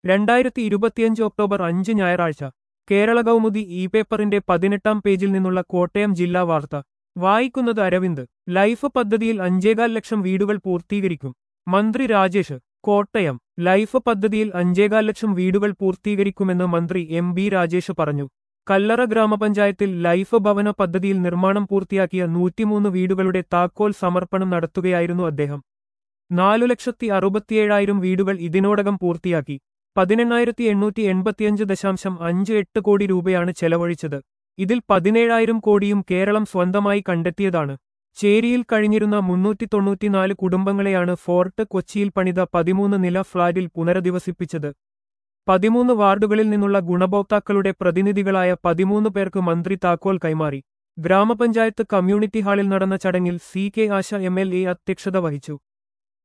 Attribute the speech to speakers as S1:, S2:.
S1: രണ്ടായിരത്തി ഇരുപത്തിയഞ്ച് ഒക്ടോബർ അഞ്ച് ഞായറാഴ്ച കേരള കൗമുദി ഇ പേപ്പറിന്റെ പതിനെട്ടാം പേജിൽ നിന്നുള്ള കോട്ടയം ജില്ലാ വാർത്ത വായിക്കുന്നത് അരവിന്ദ് ലൈഫ് പദ്ധതിയിൽ അഞ്ചേകാൽ ലക്ഷം വീടുകൾ പൂർത്തീകരിക്കും മന്ത്രി രാജേഷ് കോട്ടയം ലൈഫ് പദ്ധതിയിൽ അഞ്ചേകാൽ ലക്ഷം വീടുകൾ പൂർത്തീകരിക്കുമെന്ന് മന്ത്രി എം ബി രാജേഷ് പറഞ്ഞു കല്ലറ ഗ്രാമപഞ്ചായത്തിൽ ലൈഫ് ഭവന പദ്ധതിയിൽ നിർമ്മാണം പൂർത്തിയാക്കിയ നൂറ്റിമൂന്ന് വീടുകളുടെ താക്കോൽ സമർപ്പണം നടത്തുകയായിരുന്നു അദ്ദേഹം നാലു ലക്ഷത്തി അറുപത്തിയേഴായിരം വീടുകൾ ഇതിനോടകം പൂർത്തിയാക്കി പതിനെണ്ണായിരത്തി എണ്ണൂറ്റി എൺപത്തിയഞ്ച് ദശാംശം അഞ്ച് എട്ട് കോടി രൂപയാണ് ചെലവഴിച്ചത് ഇതിൽ പതിനേഴായിരം കോടിയും കേരളം സ്വന്തമായി കണ്ടെത്തിയതാണ് ചേരിയിൽ കഴിഞ്ഞിരുന്ന മുന്നൂറ്റി തൊണ്ണൂറ്റിനാല് കുടുംബങ്ങളെയാണ് ഫോർട്ട് കൊച്ചിയിൽ പണിത പതിമൂന്ന് നില ഫ്ളാറ്റിൽ പുനരധിവസിപ്പിച്ചത് പതിമൂന്ന് വാർഡുകളിൽ നിന്നുള്ള ഗുണഭോക്താക്കളുടെ പ്രതിനിധികളായ പതിമൂന്ന് പേർക്ക് മന്ത്രി താക്കോൽ കൈമാറി ഗ്രാമപഞ്ചായത്ത് കമ്മ്യൂണിറ്റി ഹാളിൽ നടന്ന ചടങ്ങിൽ C K Asha M L A അധ്യക്ഷത വഹിച്ചു